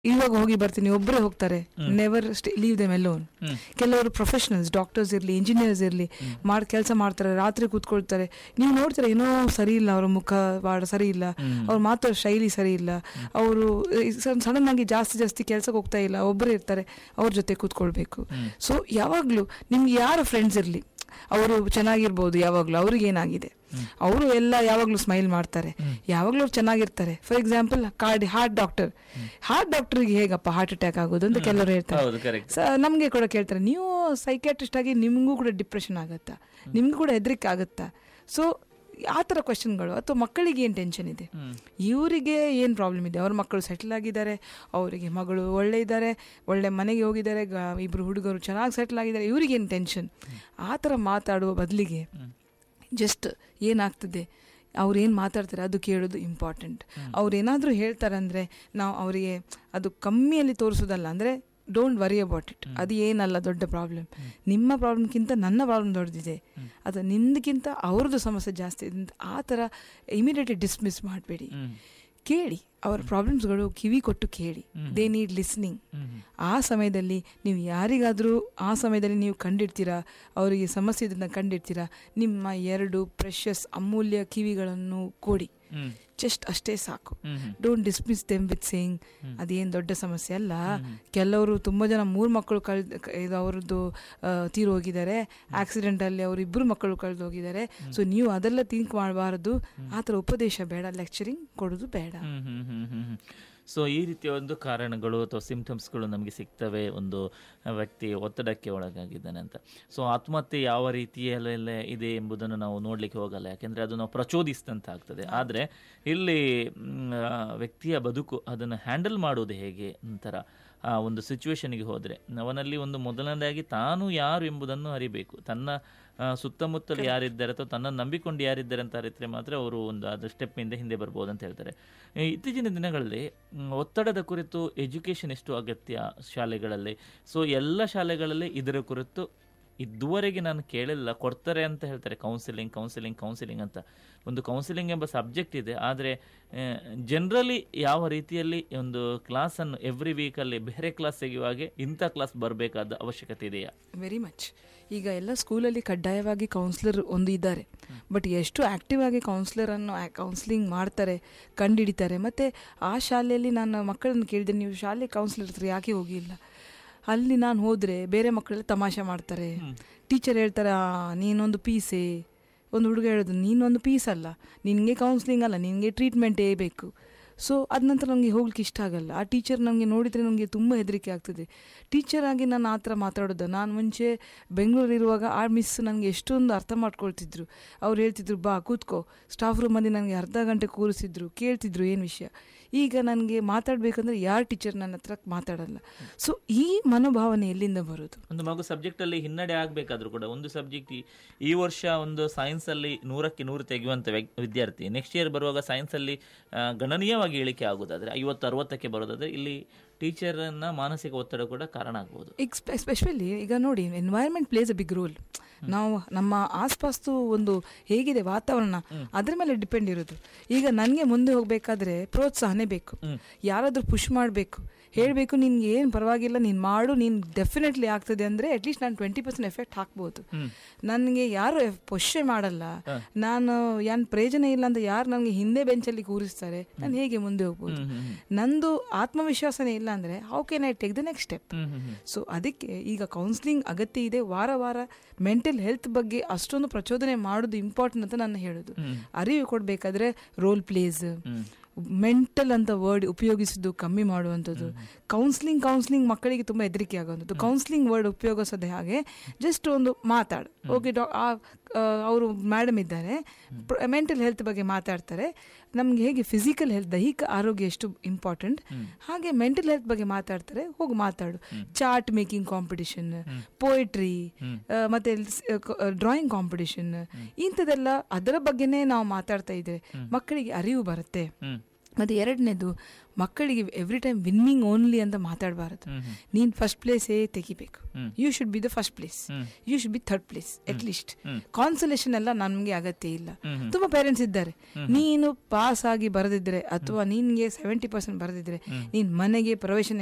ಇವಾಗ ಹೋಗಿ ಬರ್ತೀನಿ ಒಬ್ಬರೇ ಹೋಗ್ತಾರೆ never leave them alone hmm. ಕೆಲವರು ಪ್ರೊಫೆಷನಲ್ಸ್ ಡಾಕ್ಟರ್ಸ್ ಇರಲಿ ಇಂಜಿನಿಯರ್ಸ್ ಇರಲಿ ಮಾಡಿ ಕೆಲಸ ಮಾಡ್ತಾರೆ ರಾತ್ರಿ ಕೂತ್ಕೊಳ್ತಾರೆ ನೀವು ನೋಡ್ತಾರೆ ಏನೋ ಸರಿ ಇಲ್ಲ ಅವ್ರ ಮುಖ ಬಾಡ ಸರಿ ಇಲ್ಲ ಅವ್ರ ಮಾತಾಡೋ ಶೈಲಿ ಸರಿ ಇಲ್ಲ ಅವರು ಸಡನ್ ಆಗಿ ಜಾಸ್ತಿ ಜಾಸ್ತಿ ಕೆಲ್ಸಕ್ಕೆ ಹೋಗ್ತಾ ಇಲ್ಲ ಒಬ್ಬರೇ ಇರ್ತಾರೆ ಅವ್ರ ಜೊತೆ ಕೂತ್ಕೊಳ್ಬೇಕು ಸೊ ಯಾವಾಗಲೂ ನಿಮ್ಗೆ ಯಾರ ಫ್ರೆಂಡ್ಸ್ ಇರಲಿ ಅವರು ಚೆನ್ನಾಗಿರ್ಬೋದು ಯಾವಾಗಲೂ ಅವ್ರಿಗೆ ಏನಾಗಿದೆ ಅವರು ಎಲ್ಲ ಯಾವಾಗಲೂ ಸ್ಮೈಲ್ ಮಾಡ್ತಾರೆ ಯಾವಾಗಲೂ ಅವ್ರು ಚೆನ್ನಾಗಿರ್ತಾರೆ for example card heart doctor heart ಡಾಕ್ಟರ್ಗೆ ಹೇಗಪ್ಪ ಹಾರ್ಟ್ ಅಟ್ಯಾಕ್ ಆಗೋದು ಅಂತ ಕೆಲವರು ಹೇಳ್ತಾರೆ ಹೌದು ಕರೆಕ್ಟ್ ಸ ನಮಗೆ ಕೂಡ ಕೇಳ್ತಾರೆ ನೀವು ಸೈಕ್ಯಾಟ್ರಿಸ್ಟ್ ಆಗಿ ನಿಮಗೂ ಕೂಡ ಡಿಪ್ರೆಷನ್ ಆಗುತ್ತಾ ನಿಮ್ಗೂ ಕೂಡ ಹೆದರಿಕೆ ಆಗುತ್ತಾ ಸೊ ಆ ಥರ ಕ್ವಶನ್ಗಳು ಅಥವಾ ಮಕ್ಕಳಿಗೆ ಏನು ಟೆನ್ಷನ್ ಇದೆ ಇವರಿಗೆ ಏನು ಪ್ರಾಬ್ಲಮ್ ಇದೆ ಅವ್ರ ಮಕ್ಕಳು ಸೆಟ್ಲ್ ಆಗಿದ್ದಾರೆ ಅವರಿಗೆ ಮಗಳು ಒಳ್ಳೆ ಇದ್ದಾರೆ ಒಳ್ಳೆ ಮನೆಗೆ ಹೋಗಿದ್ದಾರೆ ಗ ಇಬ್ಬರು ಹುಡುಗರು ಚೆನ್ನಾಗಿ ಸೆಟ್ಲ್ ಆಗಿದ್ದಾರೆ ಇವರಿಗೇನು ಟೆನ್ಷನ್ ಆ ಥರ ಮಾತಾಡುವ ಬದಲಿಗೆ ಜಸ್ಟ್ ಏನಾಗ್ತದೆ ಅವ್ರು ಏನು ಮಾತಾಡ್ತಾರೆ ಅದು ಕೇಳೋದು ಇಂಪಾರ್ಟೆಂಟ್ ಅವ್ರು ಏನಾದರೂ ಹೇಳ್ತಾರೆ ಅಂದರೆ ನಾವು ಅವರಿಗೆ ಅದು ಕಮ್ಮಿಯಲ್ಲಿ ತೋರಿಸೋದಲ್ಲ ಅಂದರೆ ಡೋಂಟ್ ವರಿ ಅಬೌಟ್ ಇಟ್ ಅದು ಏನಲ್ಲ ದೊಡ್ಡ ಪ್ರಾಬ್ಲಮ್ ನಿಮ್ಮ ಪ್ರಾಬ್ಲಮ್ಗಿಂತ ನನ್ನ ಪ್ರಾಬ್ಲಮ್ ದೊಡ್ಡದಿದೆ ಅದು ನಿಮ್ದಕ್ಕಿಂತ ಅವ್ರದ್ದು ಸಮಸ್ಯೆ ಜಾಸ್ತಿ ಇದೆ ಅಂತ ಆ ಥರ ಇಮಿಡಿಯೇಟ್ಲಿ ಡಿಸ್ಮಿಸ್ ಮಾಡಬೇಡಿ ಕೇಳಿ ಅವರ ಪ್ರಾಬ್ಲಮ್ಸ್ಗಳು ಕಿವಿ ಕೊಟ್ಟು ಕೇಳಿ ದೇ ನೀಡ್ ಲಿಸ್ನಿಂಗ್ ಆ ಸಮಯದಲ್ಲಿ ನೀವು ಯಾರಿಗಾದರೂ ಆ ಸಮಯದಲ್ಲಿ ನೀವು ಕಂಡಿಡ್ತೀರಾ ಅವರಿಗೆ ಸಮಸ್ಯೆ ಇದನ್ನು ಕಂಡಿಡ್ತೀರಾ ನಿಮ್ಮ ಎರಡು ಪ್ರೆಷಸ್ ಅಮೂಲ್ಯ ಕಿವಿಗಳನ್ನು ಕೊಡಿ ಜಸ್ಟ್ ಅಷ್ಟೇ ಸಾಕು don't dismiss them with saying ಅದೇನು ದೊಡ್ಡ ಸಮಸ್ಯೆ ಅಲ್ಲ ಕೆಲವರು ತುಂಬ ಜನ ಮೂರು ಮಕ್ಕಳು ಕಳೆದು ಇದು ಅವ್ರದ್ದು ತೀರು ಹೋಗಿದ್ದಾರೆ ಆಕ್ಸಿಡೆಂಟಲ್ಲಿ ಅವರು ಇಬ್ಬರು ಮಕ್ಕಳು ಕಳೆದು ಹೋಗಿದ್ದಾರೆ ಸೊ ನೀವು ಅದೆಲ್ಲ ಥಿಂಕ್ ಮಾಡಬಾರದು ಆ ಥರ ಉಪದೇಶ ಬೇಡ ಲೆಕ್ಚರಿಂಗ್ ಕೊಡೋದು ಬೇಡ ಸೊ ಈ ರೀತಿಯ ಒಂದು ಕಾರಣಗಳು ಅಥವಾ ಸಿಂಪ್ಟಮ್ಸ್ಗಳು ನಮಗೆ ಸಿಗ್ತವೆ ಒಂದು ವ್ಯಕ್ತಿ ಒತ್ತಡಕ್ಕೆ ಒಳಗಾಗಿದ್ದಾನೆ ಅಂತ ಸೊ ಆತ್ಮಹತ್ಯೆ ಯಾವ ರೀತಿಯಲ್ಲೆಲ್ಲ ಇದೆ ಎಂಬುದನ್ನು ನಾವು ನೋಡಲಿಕ್ಕೆ ಹೋಗಲ್ಲ ಯಾಕೆಂದರೆ ಅದು ನಾವು ಪ್ರಚೋದಿಸಿದಂತ ಆಗ್ತದೆ ಆದರೆ ಇಲ್ಲಿ ಮ್, ಆ, ವ್ಯಕ್ತಿಯ ಬದುಕು ಅದನ್ನು ಹ್ಯಾಂಡಲ್ ಮಾಡುವುದು ಹೇಗೆ ಅಂತರ ಆ ಒಂದು ಸಿಚುವೇಶನ್ಗೆ ಹೋದರೆ ಅವನಲ್ಲಿ ಒಂದು ಮೊದಲನೇದಾಗಿ ತಾನು ಯಾರು ಎಂಬುದನ್ನು ಅರಿಬೇಕು ತನ್ನ ಆ, ಸುತ್ತಮುತ್ತಲು ಯಾರಿದ್ದಾರೆ ಅಥವಾ ತನ್ನನ್ನು ನಂಬಿಕೊಂಡು ಯಾರಿದ್ದಾರೆ ಅಂತ ಅರಿತರೆ ಮಾತ್ರ ಅವರು ಒಂದು ಅದು ಸ್ಟೆಪ್ಪಿಂದ ಹಿಂದೆ ಬರ್ಬೋದು ಅಂತ ಹೇಳ್ತಾರೆ ಈ ಇತ್ತೀಚಿನ ದಿನಗಳಲ್ಲಿ ಮ್, ಒತ್ತಡದ ಕುರಿತು ಎಜುಕೇಷನ್ ಎಷ್ಟು ಅಗತ್ಯ ಶಾಲೆಗಳಲ್ಲಿ ಸೊ ಎಲ್ಲ ಶಾಲೆಗಳಲ್ಲಿ ಇದರ ಕುರಿತು ಇದುವರೆಗೆ ನಾನು ಕೇಳಿಲ್ಲ ಕೊಡ್ತಾರೆ ಅಂತ ಹೇಳ್ತಾರೆ ಕೌನ್ಸಿಲಿಂಗ್ ಕೌನ್ಸಿಲಿಂಗ್ ಕೌನ್ಸಿಲಿಂಗ್ ಅಂತ ಒಂದು ಕೌನ್ಸಿಲಿಂಗ್ ಎಂಬ ಸಬ್ಜೆಕ್ಟ್ ಇದೆ ಆದರೆ ಜನರಲಿ ಯಾವ ರೀತಿಯಲ್ಲಿ ಒಂದು ಕ್ಲಾಸನ್ನು ಎವ್ರಿ ವೀಕಲ್ಲಿ ಬೇರೆ ಕ್ಲಾಸ್ ತೆಗೆಯುವಾಗೆ ಇಂಥ ಕ್ಲಾಸ್ ಬರಬೇಕಾದ ಅವಶ್ಯಕತೆ ಇದೆಯಾ ವೆರಿ ಮಚ್ ಈಗ ಎಲ್ಲ ಸ್ಕೂಲಲ್ಲಿ ಕಡ್ಡಾಯವಾಗಿ ಕೌನ್ಸಿಲರ್ ಒಂದು ಇದ್ದಾರೆ ಬಟ್ ಎಷ್ಟು ಆ್ಯಕ್ಟಿವ್ ಆಗಿ ಕೌನ್ಸಿಲರನ್ನು ಕೌನ್ಸಿಲಿಂಗ್ ಮಾಡ್ತಾರೆ ಕಂಡುಹಿಡಿತಾರೆ ಮತ್ತು ಆ ಶಾಲೆಯಲ್ಲಿ ನಾನು ಮಕ್ಕಳನ್ನು ಕೇಳಿದೆ ನೀವು ಶಾಲೆ ಕೌನ್ಸಿಲರ್ ಹತ್ರ ಯಾಕೆ ಹೋಗಿಲ್ಲ ಅಲ್ಲಿ ನಾನು ಹೋದರೆ ಬೇರೆ ಮಕ್ಕಳೆಲ್ಲ ತಮಾಷೆ ಮಾಡ್ತಾರೆ ಟೀಚರ್ ಹೇಳ್ತಾರೆ "ಆ, ನೀನೊಂದು ಪೀಸೇ ಒಂದು ಹುಡುಗ ಹೇಳೋದು ನೀನೊಂದು ಪೀಸ್ ಅಲ್ಲ ನಿನಗೆ ಕೌನ್ಸಿಲಿಂಗ್ ಅಲ್ಲ ನಿನಗೆ ಟ್ರೀಟ್ಮೆಂಟೇ ಬೇಕು ಸೊ ಅದ ನಂತರ ನನಗೆ ಹೋಗ್ಲಿಕ್ಕೆ ಇಷ್ಟ ಆಗಲ್ಲ ಆ ಟೀಚರ್ ನನಗೆ ನೋಡಿದರೆ ನನಗೆ ತುಂಬ ಹೆದರಿಕೆ ಆಗ್ತದೆ ಟೀಚರ್ ಆಗಿ ನಾನು ಆ ಥರ ಮಾತಾಡೋದು ನಾನು ಮುಂಚೆ ಬೆಂಗಳೂರಿರುವಾಗ ಆ ಮಿಸ್ ನನಗೆ ಎಷ್ಟೊಂದು ಅರ್ಥ ಮಾಡ್ಕೊಳ್ತಿದ್ರು ಅವ್ರು ಹೇಳ್ತಿದ್ರು ಬಾ ಕೂತ್ಕೋ ಸ್ಟಾಫ್ ರೂಮಲ್ಲಿ ನನಗೆ ಅರ್ಧ ಗಂಟೆ ಕೂರಿಸಿದ್ರು ಕೇಳ್ತಿದ್ರು ಏನು ವಿಷಯ ಈಗ ನನಗೆ ಮಾತಾಡಬೇಕಂದ್ರೆ ಯಾರು ಟೀಚರ್ ನನ್ನ ಹತ್ರ ಮಾತಾಡಲ್ಲ ಸೊ ಈ ಮನೋಭಾವನೆ ಎಲ್ಲಿಂದ ಬರೋದು ಒಂದು ಮಗು ಸಬ್ಜೆಕ್ಟ್ ಅಲ್ಲಿ ಹಿನ್ನಡೆ ಆಗಬೇಕಾದ್ರೂ ಕೂಡ ಒಂದು ಸಬ್ಜೆಕ್ಟ್ ಈ ವರ್ಷ ಒಂದು ಸೈನ್ಸ್ ಅಲ್ಲಿ ನೂರಕ್ಕೆ ನೂರು ತೆಗೆಯುವಂತ ವ್ಯ- ವಿದ್ಯಾರ್ಥಿ ನೆಕ್ಸ್ಟ್ ಇಯರ್ ಬರುವಾಗ ಸೈನ್ಸ್ ಅಲ್ಲಿ ಆ, ಗಣನೀಯವಾಗಿ ಇಳಿಕೆ ಆಗೋದಾದ್ರೆ ಐವತ್ತು ಅರವತ್ತಕ್ಕೆ ಬರೋದಾದ್ರೆ ಇಲ್ಲಿ ಟೀಚರ್ನ ಮಾನಸಿಕ ಒತ್ತಡ ಕೂಡ ಕಾರಣ ಆಗ್ಬೋದು ಎಸ್ಪೆಷಲಿ ಈಗ ನೋಡಿ environment plays a big role ನಾವು ನಮ್ಮ ಆಸ್ಪಾಸ್ತು ಒಂದು ಹೇಗಿದೆ ವಾತಾವರಣ ಅದ್ರ ಮೇಲೆ ಡಿಪೆಂಡ್ ಇರೋದು ಈಗ ನನಗೆ ಮುಂದೆ ಹೋಗಬೇಕಾದ್ರೆ ಪ್ರೋತ್ಸಾಹನೇ ಬೇಕು ಯಾರಾದರೂ ಪುಷ್ ಮಾಡಬೇಕು ಹೇಳಬೇಕು ನಿನ್ಗೆ ಏನು ಪರವಾಗಿಲ್ಲ ನೀನು ಮಾಡು ನೀನು ಡೆಫಿನೆಟ್ಲಿ ಆಗ್ತದೆ ಅಂದರೆ ಅಟ್ಲೀಸ್ಟ್ ನಾನು ಟ್ವೆಂಟಿ ಪರ್ಸೆಂಟ್ ಎಫೆಕ್ಟ್ ಹಾಕ್ಬೋದು ನನಗೆ ಯಾರು ಪುಷೇ ಮಾಡಲ್ಲ ನಾನು ಏನು ಪ್ರಯೋಜನ ಇಲ್ಲ ಅಂತ ಯಾರು ನನಗೆ ಹಿಂದೆ ಬೆಂಚಲ್ಲಿ ಕೂರಿಸ್ತಾರೆ ನಾನು ಹೇಗೆ ಮುಂದೆ ಹೋಗ್ಬೋದು ನಂದು ಆತ್ಮವಿಶ್ವಾಸನೇ ಇಲ್ಲ ಅಂದರೆ how can I take the next step so ಅದಕ್ಕೆ ಈಗ ಕೌನ್ಸಿಲಿಂಗ್ ಅಗತ್ಯ ಇದೆ ವಾರ ವಾರ ಮೆಂಟಲ್ ಹೆಲ್ತ್ ಬಗ್ಗೆ ಅಷ್ಟೊಂದು ಪ್ರಚೋದನೆ ಮಾಡೋದು ಇಂಪಾರ್ಟೆಂಟ್ ಅಂತ ನಾನು ಹೇಳೋದು ಅರಿವು ಕೊಡಬೇಕಾದ್ರೆ ರೋಲ್ ಪ್ಲೇಸ್ ಮೆಂಟಲ್ ಅಂತ ವರ್ಡ್ ಉಪಯೋಗಿಸೋದು ಕಮ್ಮಿ ಮಾಡುವಂಥದ್ದು ಕೌನ್ಸಿಲಿಂಗ್ ಕೌನ್ಸಿಲಿಂಗ್ ಮಕ್ಕಳಿಗೆ ತುಂಬ ಹೆದರಿಕೆ ಆಗುವಂಥದ್ದು ಕೌನ್ಸಿಲಿಂಗ್ ವರ್ಡ್ ಉಪಯೋಗಿಸೋದೇ ಹಾಗೆ ಜಸ್ಟ್ ಒಂದು ಮಾತಾಡು ಓಕೆ ಡಾ ಅವರು ಮೇಡಮ್ ಇದ್ದಾರೆ ಮೆಂಟಲ್ ಹೆಲ್ತ್ ಬಗ್ಗೆ ಮಾತಾಡ್ತಾರೆ ನಮ್ಗೆ ಹೇಗೆ ಫಿಸಿಕಲ್ ಹೆಲ್ತ್ ದೈಹಿಕ ಆರೋಗ್ಯ ಎಷ್ಟು ಇಂಪಾರ್ಟೆಂಟ್ ಹಾಗೆ ಮೆಂಟಲ್ ಹೆಲ್ತ್ ಬಗ್ಗೆ ಮಾತಾಡ್ತಾರೆ ಹೋಗಿ ಮಾತಾಡು ಚಾರ್ಟ್ ಮೇಕಿಂಗ್ ಕಾಂಪಿಟಿಷನ್ ಪೋಯಿಟ್ರಿ ಮತ್ತೆ ಡ್ರಾಯಿಂಗ್ ಕಾಂಪಿಟಿಷನ್ ಇಂಥದ್ದೆಲ್ಲ ಅದರ ಬಗ್ಗೆನೇ ನಾವು ಮಾತಾಡ್ತಾ ಇದ್ದೇವೆ ಮಕ್ಕಳಿಗೆ ಅರಿವು ಬರುತ್ತೆ ಹ್ಮ್ ಮತ್ತು ಎರಡನೇದು ಮಕ್ಕಳಿಗೆ ಎವ್ರಿ ಟೈಮ್ ವಿನ್ನಿಂಗ್ ಓನ್ಲಿ ಅಂತ ಮಾತಾಡಬಾರದು ಹ್ಮ್ ಹ್ಮ್. ನೀನು ಫಸ್ಟ್ ಪ್ಲೇಸೇ ತೆಗಿಬೇಕು hmm. You should be the first place hmm. You should be third place at least hmm. Consolation ಎಲ್ಲ ನಮಗೆ ಅಗತ್ಯ ಇಲ್ಲ ಹ್ಮ್ ಹ್ಮ್. ತುಂಬ ಪೇರೆಂಟ್ಸ್ ಇದ್ದಾರೆ ನೀನು ಪಾಸ್ ಆಗಿ ಬರೆದಿದ್ರೆ ಅಥವಾ ನಿನ್ಗೆ ಸೆವೆಂಟಿ ಪರ್ಸೆಂಟ್ ಬರೆದಿದ್ರೆ ನೀನ್ ಮನೆಗೆ ಪ್ರವೇಶ